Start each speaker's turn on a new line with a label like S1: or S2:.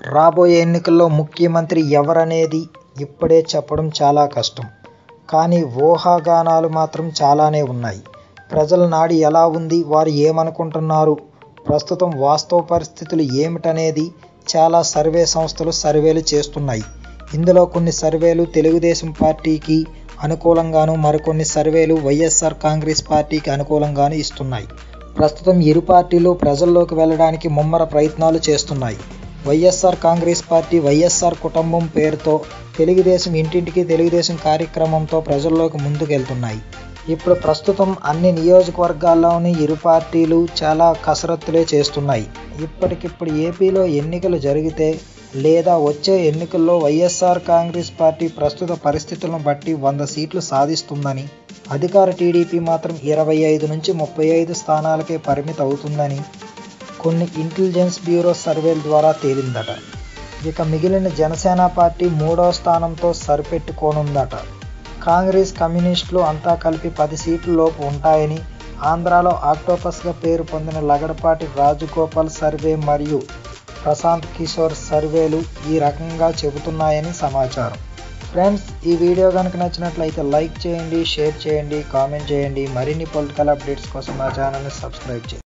S1: రాబోయే ఎన్నికల్లో ముఖ్యమంత్రి ఎవరనేది ఇప్పుడే చెప్పడం చాలా కష్టం. కానీ ఊహాగానాలు మాత్రం చాలానే ఉన్నాయి. ప్రజల నాడి ఎలా ఉంది? వారు ఏమనుకుంటున్నారు? ప్రస్తుతం వాస్తవ పరిస్థితులు ఏమిటనేది చాలా సర్వే సంస్థలు సర్వేలు చేస్తున్నాయి. ఇందులో కొన్ని సర్వేలు తెలుగుదేశం పార్టీకి అనుకూలంగానూ మరికొన్ని సర్వేలు వైఎస్సార్ కాంగ్రెస్ పార్టీకి అనుకూలంగానూ ఇస్తున్నాయి. ప్రస్తుతం ఇరు పార్టీలు ప్రజల్లోకి వెళ్లడానికి ముమ్మర ప్రయత్నాలు చేస్తున్నాయి. వైఎస్సార్ కాంగ్రెస్ పార్టీ వైఎస్సార్ కుటుంబం పేరుతో తెలుగుదేశం ఇంటింటికి తెలుగుదేశం కార్యక్రమంతో ప్రజల్లోకి ముందుకెళ్తున్నాయి. ఇప్పుడు ప్రస్తుతం అన్ని నియోజకవర్గాల్లోనూ ఇరు పార్టీలు చాలా కసరత్తులే చేస్తున్నాయి. ఇప్పటికిప్పుడు ఏపీలో ఎన్నికలు జరిగితే లేదా వచ్చే ఎన్నికల్లో వైఎస్సార్ కాంగ్రెస్ పార్టీ ప్రస్తుత పరిస్థితులను బట్టి వంద సీట్లు సాధిస్తుందని, అధికార టీడీపీ మాత్రం ఇరవై ఐదు నుంచి ముప్పై ఐదు స్థానాలకే పరిమితమవుతుందని కొన్ని ఇంటెలిజెన్స్ బ్యూరో సర్వేల ద్వారా తేలిందట. ఇక మిగిలిన జనసేన పార్టీ మూడో స్థానంతో సరిపెట్టుకోనుందట. కాంగ్రెస్, కమ్యూనిస్టులు అంతా కలిపి పది సీట్ల లోపు ఉంటాయని ఆంధ్రాలో ఆక్టోపస్గా పేరు పొందిన లగడపాటి రాజగోపాల్ సర్వే మరియు ప్రశాంత్ కిశోర్ సర్వేలు ఈ రకంగా చెబుతున్నాయని సమాచారం. ఫ్రెండ్స్ ఈ వీడియో గనుక నచ్చినట్లయితే లైక్ చేయండి, షేర్ చేయండి, కామెంట్ చేయండి. మరిన్ని పొలిటికల్ అప్డేట్స్ కోసం మా ఛానల్ని సబ్స్క్రైబ్ చేయండి.